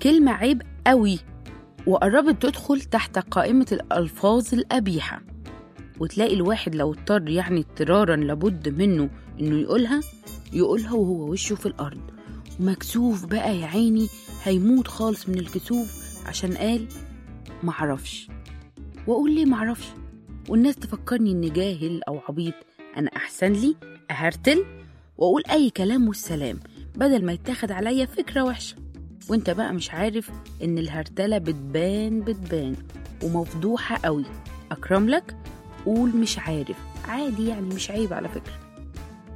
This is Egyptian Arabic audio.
كلمة عيب قوي وقربت تدخل تحت قائمة الألفاظ القبيحة وتلاقي الواحد لو اضطر يعني اضطرارا لابد منه انه يقولها يقولها وهو وشه في الأرض ومكسوف بقى يا عيني هيموت خالص من الكسوف عشان قال معرفش وأقول ليه معرفش والناس تفكرني إني جاهل أو عبيط أنا أحسن لي أهرتل وأقول أي كلام والسلام بدل ما يتاخد عليا فكرة وحشة وانت بقى مش عارف إن الهرتلة بتبان بتبان ومفضوحة قوي أكرم لك قول مش عارف عادي يعني مش عيب على فكرة